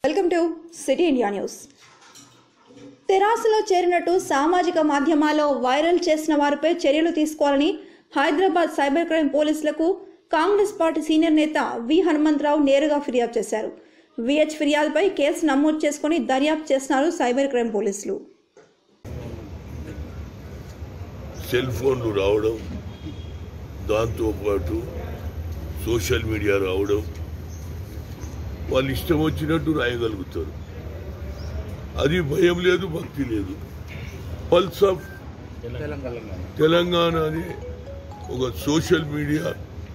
welcome to city India news తెరాసలో చేరినట్టు సామాజిక మాధ్యమాల్లో వైరల్ చేసిన వారిపై చర్యలు తీసుకోవాలని హైదరాబాద్ సైబర్ క్రైమ్ పోలీసులకు కాంగ్రెస్ పార్టీ సీనియర్ నేత వి హనుమంతరావు నేరుగా ఫిర్యాదు చేశారు విహెచ్ ఫిర్యాదుపై కేసు నమోదు చేసుకుని దర్యాప్తు చేస్తున్నారు సైబర్ క్రైమ్ పోలీసులు సెల్ ఫోన్లు రావడం దాంతోపాటు సోషల్ మీడియా రావడం వాళ్ళు ఇష్టం వచ్చినట్టు రాయగలుగుతారు అది భయం లేదు భక్తి లేదు పల్స్ ఆఫ్ తెలంగాణ అనే ఒక సోషల్ మీడియా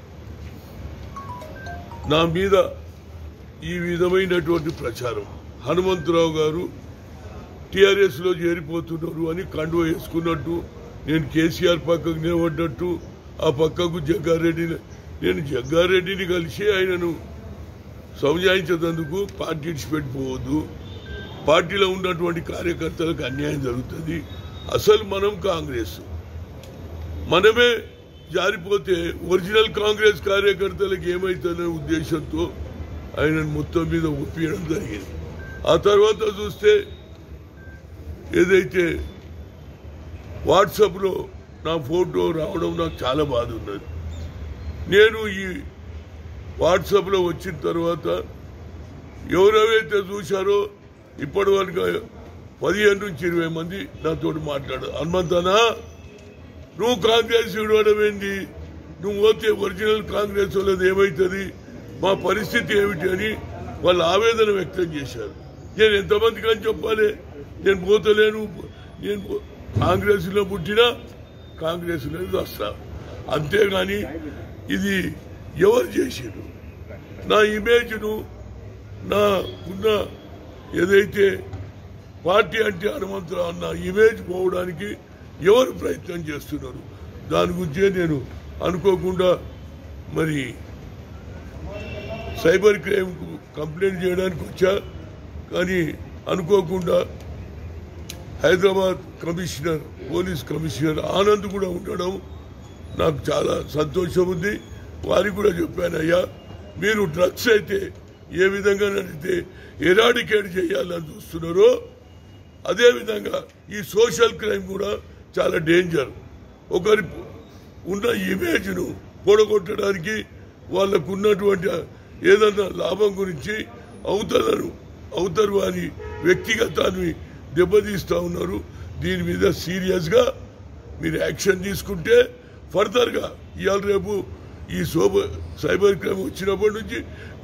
నా మీద ఈ విధమైనటువంటి ప్రచారం హనుమంతరావు గారు టిఆర్ఎస్ లో చేరిపోతున్నారు అని కండువ వేసుకున్నట్టు నేను కేసీఆర్ పక్కకు నిలబడ్డట్టు ఆ పక్కకు జగ్గారెడ్డి నేను జగ్గారెడ్డిని కలిసి ఆయనను సంజాయించేందుకు పార్టీ విడిచిపెట్టిపోవద్దు పార్టీలో ఉన్నటువంటి కార్యకర్తలకు అన్యాయం జరుగుతుంది అసలు మనం కాంగ్రెస్ మనమే జారిపోతే ఒరిజినల్ కాంగ్రెస్ కార్యకర్తలకు ఏమైతుందనే ఉద్దేశంతో ఆయనను మొత్తం మీద ఒప్పించడం జరిగింది ఆ తర్వాత చూస్తే ఏదైతే వాట్సాప్లో నా ఫోటో రావడం నాకు చాలా బాధ ఉన్నది నేను ఈ వాట్సాప్లో వచ్చిన తర్వాత ఎవరెవరైతే చూశారో ఇప్పటి వరకు పదిహేను నుంచి ఇరవై మంది నాతో మాట్లాడారు హనుమంతనా నువ్వు కాంగ్రెస్ విడవడం ఏంటి నువ్వు పోతే ఒరిజినల్ కాంగ్రెస్ వాళ్ళది ఏమవుతుంది మా పరిస్థితి ఏమిటి అని వాళ్ళు ఆవేదన వ్యక్తం చేశారు నేను ఎంతమందికి అని చెప్పాలి నేను పోతలేను నేను పో- కాంగ్రెస్లో పుట్టినా కాంగ్రెస్లో వస్తా అంతేగాని ఇది ఎవరు చేసారు నా ఇమేజ్ను నా ఉన్న ఏదైతే పార్టీ అంటే హనుమంతరావు అన్న ఇమేజ్ పోవడానికి ఎవరు ప్రయత్నం చేస్తున్నారు దాని గురించే నేను అనుకోకుండా మరి సైబర్ క్రైమ్ కంప్లైంట్ చేయడానికి వచ్చా కానీ అనుకోకుండా Hyderabad commissioner police commissioner Anand కూడా ఉండడం నాకు చాలా సంతోషం ఉంది వారికి కూడా చెప్పాను అయ్యా మీరు డ్రగ్స్ అయితే ఏ విధంగా నడితే ఎరాడికేట్ చేయాలని చూస్తున్నారో అదేవిధంగా ఈ సోషల్ క్రైమ్ కూడా చాలా డేంజర్ ఒకరి ఉన్న ఇమేజ్ను పొడగొట్టడానికి వాళ్ళకు ఉన్నటువంటి ఏదన్నా లాభం గురించి అవతలను అవతరు వారి వ్యక్తిగతాన్ని దెబ్బతీస్తా ఉన్నారు దీని మీద సీరియస్గా మీరు యాక్షన్ తీసుకుంటే ఫర్దర్గా ఇవాళ రేపు ఈ సోబ సైబర్ క్రైమ్ వచ్చినప్పటి నుంచి